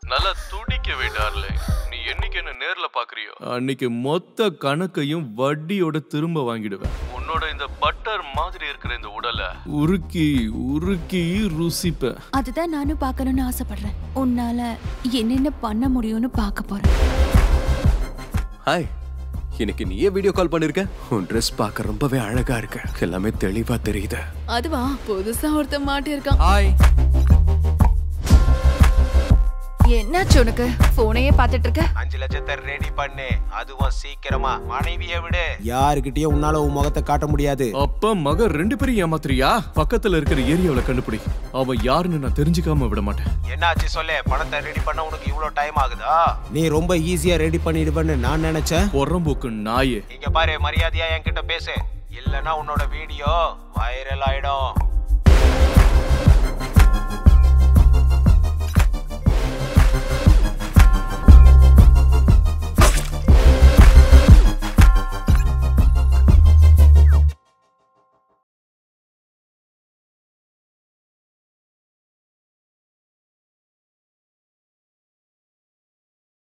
நல்லா துடிக்க வேண்டார்ல நீ என்னைக்கு என்ன நேர்ல பாக்குறியோ அன்னைக்கு மொத்த கணக்கையும் வட்டியோட திரும்ப வாங்கிடுவேன் உன்னோட இந்த பட்டர் மாதிரி இருக்கிற இந்த உடலை உருக்கி உருக்கி ருசிப்பேன் அதுதான் நானும் பார்க்கணும்னு ஆசைப்படுறேன் உன்னால என்னென்ன பண்ண முடியும்னு பார்க்க போறேன் ஹாய் இன்னைக்கு நீயே வீடியோ கால் பண்ணிருக்க உன் ட்ரெஸ் பார்க்க ரொம்பவே அழகா இருக்கு எல்லாமே தெளிவா தெரியுது அதுவா புதுசா ஒருத்தன் மாட்டியிருக்கான் ஹாய் என்னாச்சு உனக்கு போனையே பார்த்துட்டு இருக்க அஞ்சு லட்சத்தை ரெடி பண்ணு அதுவும் சீக்கிரமா மனைவியை விடு யாருக்கிட்டயும் உன்னால உன் முகத்தை காட்ட முடியாது அப்பா மக ரெண்டு பேரும் ஏமாத்துறியா பக்கத்துல இருக்கிற ஏரியாவுல கண்டுபிடி அவ யாருன்னு நான் தெரிஞ்சுக்காம விட மாட்டேன் என்னாச்சு சொல்லு பணத்தை ரெடி பண்ண உனக்கு இவ்வளவு டைம் ஆகுதா நீ ரொம்ப ஈஸியா ரெடி பண்ணிடுவேன்னு நான் நினைச்சேன் பொறம்போக்கு நாயே இங்க பாரு மரியாதையா என்கிட்ட பேசு இல்லனா உன்னோட வீடியோ வைரல் ஆயிடும்